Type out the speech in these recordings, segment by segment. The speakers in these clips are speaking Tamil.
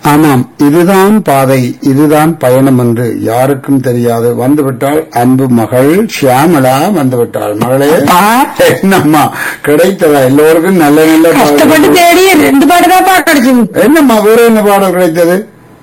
ஆமாம் இதுதான் பாதை இதுதான் பயணம் என்று யாருக்கும் தெரியாது வந்துவிட்டால் அன்பு மகள் ஷியாமளா வந்துவிட்டாள் மகளே என்னம்மா கிடைத்ததா எல்லோருக்கும் நல்ல நல்ல கஷ்டப்பட்டு பாடல் தேடி ரெண்டு பாட்டு தான் பாட்டு கிடைச்சது என்னம்மா வேற என்ன பாடல் கிடைத்தது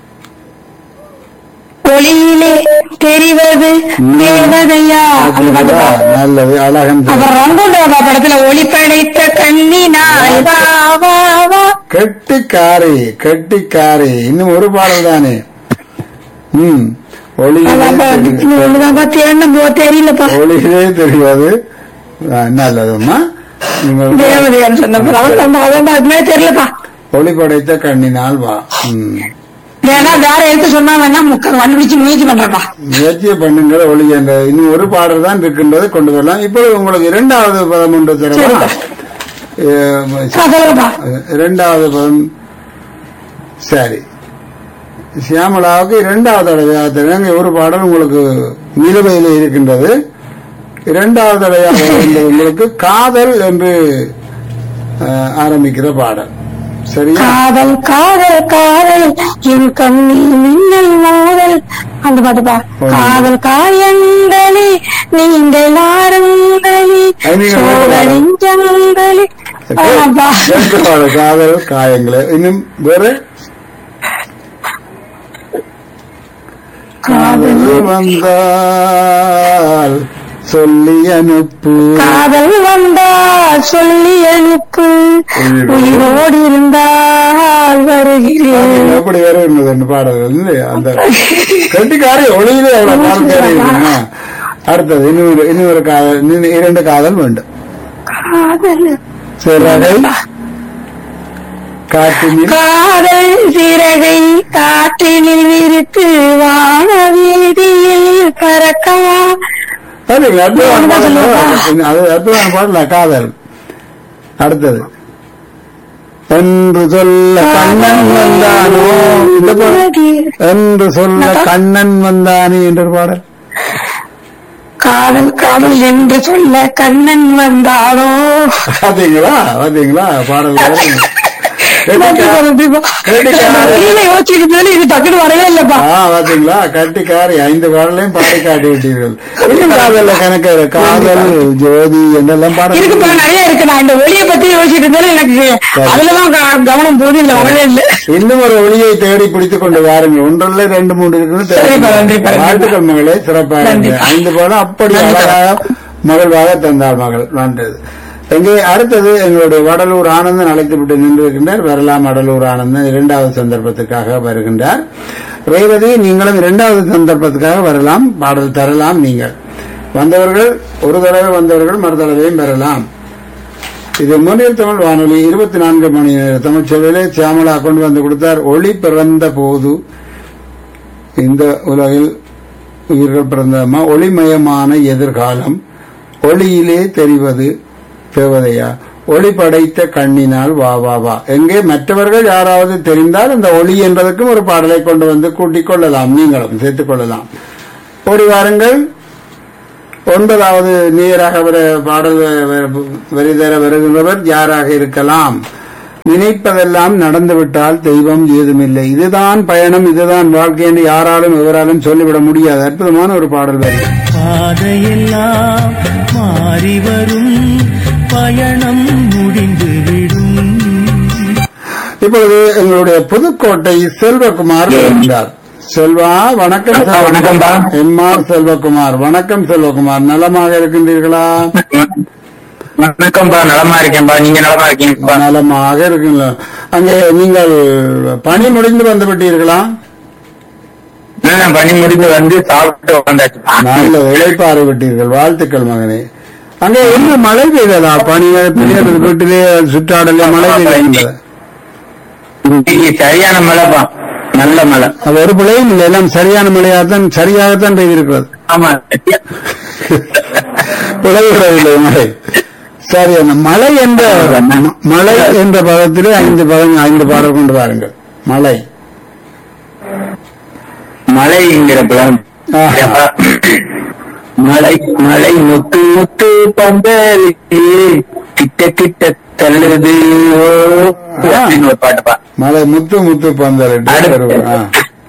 ஒளியிலே தெரிவது தேவதையா அந்த பாட்டு அதுவா? பா. நல்லது அழகன் அப்புறம் ரங்கோண்டோபா படத்துல ஒளி படைத்த கண்ணி நாய் வா வா வா கெட்டிக்காரி கெட்டிக்காரி இன்னும் ஒரு பாடல் தானே ம் ஒளியிலே அதான்ப்பா, தெரிவது. இன்னும் ஒண்ணுதான்ப்பா தேடணும் போ தெரியலப்பா ஒளியிலே தெரியாது ஆ, நல்லதும்மா நீங்கள் தேவதையான்னு சொன்னப்ப அதான் அதான் அது மாதிரி தெரியலப்பா ஒளி படைத்த கண்ணினால் வா ம். வேணா வேற எடுத்து சொன்னா வேணா முக்க கண்டுபிடிச்சு முயற்சி பண்றப்பா முயற்சியை பண்ணுங்கிற ஒளி என்ற இன்னும் ஒரு பாடல் தான் இருக்கின்றது கொண்டு வரலாம் இப்பொழுது உங்களுக்கு இரண்டாவது பதம் ஒன்று தரவா சரிப்பா. ஏ, சொல்லுப்பா இரண்டாவது பதம் சரி சியாமலாவுக்கு இரண்டாவது தடவையாக தருவாங்க ஒரு பாடல் உங்களுக்கு நிலுவையில் இருக்கின்றது இரண்டாவது தடவையாக இருந்தது உங்களுக்கு காதல் என்று அஹ், ஆரம்பிக்கிற பாடல் சரியா காதல் காதல் காதல் என் கண்ணில் மின்னல் மோதல் அந்த பாட்டுப்பா காதல் காயங்களே நீங்கள் ஆரங்களே அது நீங்க சோழனின் ஜங்களே ஆமாப்பா ரெண்டு பாடல் காதல் காயங்களே இன்னும் வேறு காதல் வந்தால் சொல்லி அனுப்பு காதல் வந்தால் சொல்லி அனுப்பு உயிரோடு இருந்தால் வருகிறேன் எப்படி வேற இருந்தது ரெண்டு பாடல்கள் இல்லையா? அந்த கட்டிக்காரி ஒளியிலே அவ்வளவு பாடல்காரி இருக்குங்க அடுத்தது இன்னொரு இன்னொரு காதல் இன்னும் இரண்டு காதல் வேண்டும் காதல் சிறகை காற்றினில் காதல் சிறகை காற்றினில் விரித்து வான வீதியில் பறக்கவா அது அற்புதமான என்ன பாடல் சொல்லுவா? அது அற்புதமான பாடல காதல் அடுத்தது என்று சொல்ல கண்ணன் வந்தானோ இந்த பாடல் என்று சொல்ல கண்ணன் வந்தானே என்ற ஒரு பாடல் காதல் காதல் என்று சொல்ல கண்ணன் வந்தானோ பாத்தீங்களா பாத்தீங்களா பாடல் வேற. நன்றி பா, நன்றி பா. கேட்டுக்காரன். கீழே யோசிச்சுட்டு இருந்தேன், இது டக்குனு வரவே இல்லப்பா ஆ பாத்தீங்களா கட்டிக்காரி ஐந்து பாடலையும் பாடி காட்டி விட்டீர்கள் இன்னும் காதல்ல கணக்கு காதல் ஜோதி என்றெல்லாம் இருக்குப்பா பாடல் நிறைய இருக்கு நான் இந்த ஒளியை பத்தி யோசிச்சுட்டு இருந்தேன் எனக்கு அதுலதான் க- கவனம் போது இல்ல வரவே இல்லை இன்னும் ஒரு ஒளியை தேடி பிடித்துக் கொண்டு வாருங்கள் ஒன்றல்ல ரெண்டு மூன்று இருக்குன்னு சரிப்பா, நன்றி, தெரியும். நன்றி. வாழ்த்துக்கள் மகளே சிறப்பாக நன்றி. இருந்தது. ஐந்து பாடம் அப்படி நன்றி. அழகாக மகிழ்வாக தந்தார் மகள் நன்றது எங்கே அடுத்தது எங்களுடைய வடலூர் ஆனந்தன் அழைத்து விட்டு நின்றிருக்கின்றார் வரலாம் வடலூர் ஆனந்தன் இரண்டாவது சந்தர்ப்பத்துக்காக வருகின்றார் ரேவதி நீங்களும் இரண்டாவது சந்தர்ப்பத்துக்காக வரலாம் பாடல் தரலாம் நீங்கள் வந்தவர்கள் ஒரு தடவை வந்தவர்கள் மறு தடவையும் பெறலாம் இது முன்னில் தமிழ் வானொலி இருபத்தி நான்கு மணி நேர தமிழ் செவிலே சியாமலா கொண்டு வந்து கொடுத்தார் ஒளி பிறந்த போது இந்த உலகில் உயிர்கள் பிறந்தமா ஒளிமயமான எதிர்காலம் ஒளியிலே தெரிவது தேவதையா ஒளி படைத்த கண்ணினால் வா வா வா எங்கே மற்றவர்கள் யாராவது தெரிந்தால் இந்த ஒளி என்பதற்கும் ஒரு பாடலை கொண்டு வந்து கூட்டிக் கொள்ளலாம் நீங்களும் சேர்த்துக் கொள்ளலாம் ஓடி வாருங்கள் ஒன்பதாவது நீராக வர பாடல் வ- வரிதர வருகின்றவர் யாராக இருக்கலாம் நினைப்பதெல்லாம் நடந்துவிட்டால் தெய்வம் ஏதுமில்லை இதுதான் பயணம் இதுதான் வாழ்க்கை என்று யாராலும் எவராலும் சொல்லிவிட முடியாது அற்புதமான ஒரு பாடல் வரி பாதையெல்லாம் மாறி வரும் பயணம் முடிந்துவிடும் இப்பொழுது எங்களுடைய புதுக்கோட்டை செல்வகுமார் வருகிறார் செல்வா வணக்கம் செல்வா. வணக்கம்பா. எம் ஆர் செல்வகுமார் வணக்கம் செல்வகுமார் நலமாக இருக்கின்றீர்களா வணக்கம்பா நலமா இருக்கேன்பா நீங்க நலமா இருக்கீங்கப்பா நலமாக இருக்குங்களா அங்கே நீங்கள் பணி முடிந்து வந்து விட்டீர்களா நான் பணி முடிந்து வந்து சாப்பிட்டு வந்தாச்சுப்பா நல்ல இழைப்பாறு விட்டீர்கள் வாழ்த்துக்கள் மகனே அங்கே என்ன மழை பெய்ததா பணிகள் பிள்ளைகள் வீட்டிலே சுற்றாடலே மழை பெய்திருக்கின்றது இன்னைக்கு சரியான மழைப்பா நல்ல மழை அது ஒரு பிள்ளையும் இல்லை எல்லாம் சரியான மழையாகத்தான் சரியாகத்தான் பெய்திருக்கிறது ஆமா பிழைவிடவில்லை மழை சரி அந்த மழை என்ற ம- மழை என்ற பதத்திலே ஐந்து பதம் ஐந்து பாடல் கொண்டு வாருங்கள் மழை மழைங்கிற பழம் ஆஹா. மலை மலை முத்து முத்து பந்தலிலே கிட்ட கிட்ட தள்ளுது ஓ அப்படின்னு ஒரு பாட்டுப்பா மலை முத்து முத்து பந்தலிட்டு அடுத்து. வருவோம். ஆ.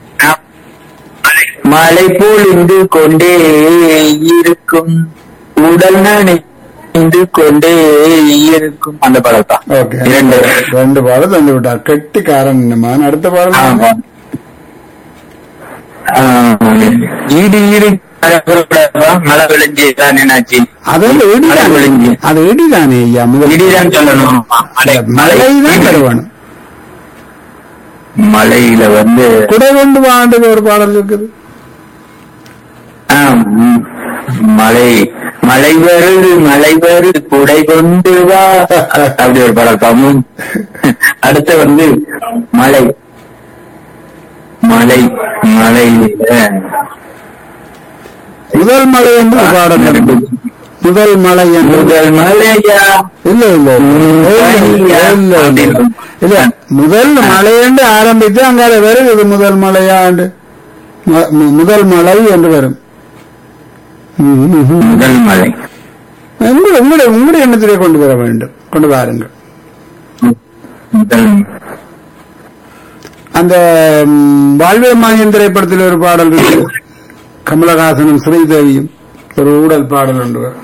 மலை பொழிந்து கொண்டே இருக்கும் உடல் நனைந்து கொண்டே இருக்கும் அந்த படம் தான் ஓகே இரண்டு ரெண்டு பாடல் தந்து விட்டார் கெட்டிக்காரன் மகன் அடுத்த பாடல் ஆமா. ஆ, ஈடு ஈடு மழை விளைஞ்சுதான் என்னாச்சு அது வந்து மழை இடிதானே விளைஞ்சு அது இடிதானே ஐயா முதல் இடிதான் சொல்லணும் மழை மழைதான் தருவானு மலையில வந்து குடை கொண்டு வாண்டு ஒரு பாடல் இருக்குது ஆ, ம், மலை மலை வருது மலை வருது குடை கொண்டு வா அப்படி ஒரு படம் பாமும் அடுத்து வந்து மலை மலை மலையில முதல் மலை என்று ஒரு பாடல் இருக்கு. முதல் மலை என்று முதல் மலையா இல்ல இல்ல இல்ல. இல்ல, இல்ல, இல்ல. இல்ல முதல் மலை என்று ஆரம்பித்து அங்கால வரும் இது முதல் மலையாண்டு ம- மு- முதல் மலை என்று வரும் ம், ம், ம். முதல் மலை உங்களுடைய உங்களுடைய உங்களுடைய எண்ணத்திலே கொண்டு வர வேண்டும் கொண்டு வாருங்கள் முதல் அந்த ம், வாழ்வே மாயன் திரைப்படத்தில் ஒரு பாடல் இருக்கு கமலஹாசனும் ஸ்ரீதேவியும் ஒரு ஊடல் பாடல் ஒன்று வரும்.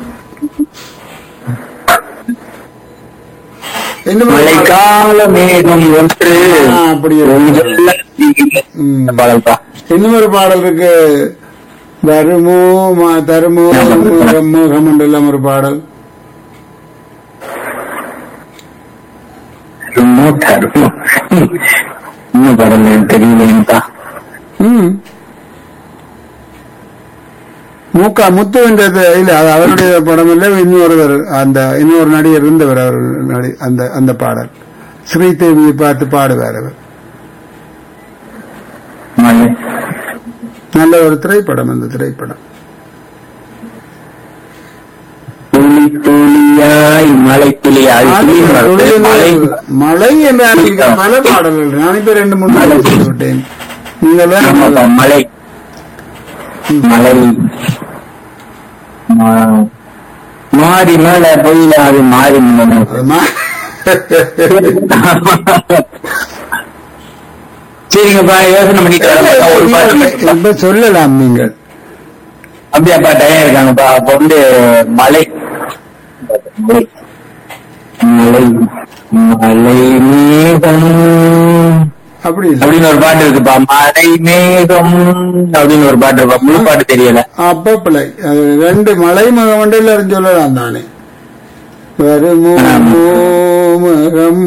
இன்னும் ஒரு பாடல். மழைக்கால மேகம் ஒன்று ஆ, அப்படி இருக்கு. ம். இந்த பாடல் தான் இன்னும் ஒரு பாடல் இருக்கு தருமோ மா- தருமோ முகம் முகம் என்று எல்லாம் ஒரு பாடல் ரிமோட் இருக்கும் இன்னும் படம் எனக்கு தெரியலைங்கப்பா ம். மூக்கா முத்துவன்றது இல்ல அது அவருடைய படம் இல்ல இன்னொருவர் அந்த இன்னொரு நடிகர் இருந்தவர் அவர் நடி அந்த அந்த பாடல் ஸ்ரீதேவியை பார்த்து பாடுவார் அவர் மலை நல்ல ஒரு திரைப்படம் அந்த திரைப்படம் துளி துளியாய் மலை துளியாய் துளி வருது. மலை மழை என்று ஆரம்பிக்கிற பல பாடல்கள் நான் இப்ப ரெண்டு மூணு பாடல் சொல்லி விட்டேன் நீங்கள் தான் ஆமாப்பா, மலை மலை மா- மாறி மேல பொய்யில அது மாறி மேல அதுமா? சரிங்கப்பா யோசனை பண்ணிட்டு வரேன். ஒரு பாட்டு மட்டும். இப்ப சொல்லலாம் நீங்கள் அப்படியாப்பா டயம் இருக்காங்கப்பா அப்ப வந்து மலை மலை மலை மலை மேகம் அப்படி இல்லை. அப்படின்னு ஒரு பாட்டு இருக்குப்பா மலை மேகம் அப்படின்னு ஒரு பாட்டு இருப்பா முழு பாட்டு தெரியல அப்ப பிள்ளை அது ரெண்டு மலை முகம் ஒன்று எல்லாரும் சொல்லலாம் தானே வருமோ முகம்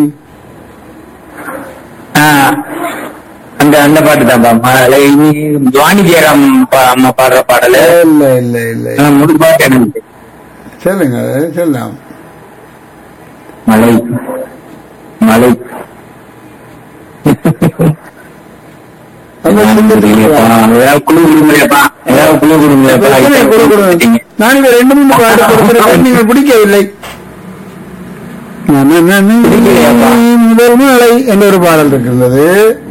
ஆ, அந்த அந்த பாட்டு தான்ப்பா மலை மேகம். ஜானி ஜெயராம் பா- அம்மா பாடுற பாடலு இல்ல இல்ல இல்ல ஆ, முழு பாட்டு எனக்கு சொல்லுங்க அது சொல்லலாம் மலை மலை அப்ப தெரியலப்பா. ஏதாவது குழு கொடுங்கப்பா ஏதாவது குழு எத்தனை குழு கொடுங்க? கொடுங்கப்பா நான் இங்க ரெண்டு மூணு பாட்டு கொடுக்கிறேன் நீங்கள் பிடிக்கவில்லை பிடிக்கலையாப்பா? முதல் மலை என்ற ஒரு பாடல் இருக்கின்றது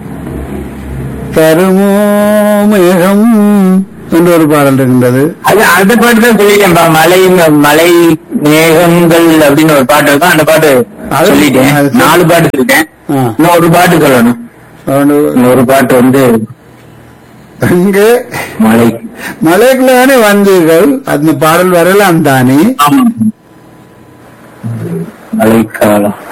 தருமோ மேகம் என்ற ஒரு பாடல் இருக்கின்றது அது அந்த பாட்டு தான் சொல்லிட்டேன்ப்பா மலை மலை மேகங்கள் அப்படின்னு ஒரு பாட்டு இருக்கும் அந்த பாட்டு அது- சொல்லிட்டேன் அது சரி. நாலு பாட்டு சொல்லிட்டேன் ஆ. இன்னும் ஒரு பாட்டு சொல்லணும் அவனு- இன்னொரு பாட்டு வந்து இங்கே மலை மலைக்குள்ள தானே வந்தீர்கள் அந்த பாடல் வரலாம் தானே ஆமா மழைக்காலம்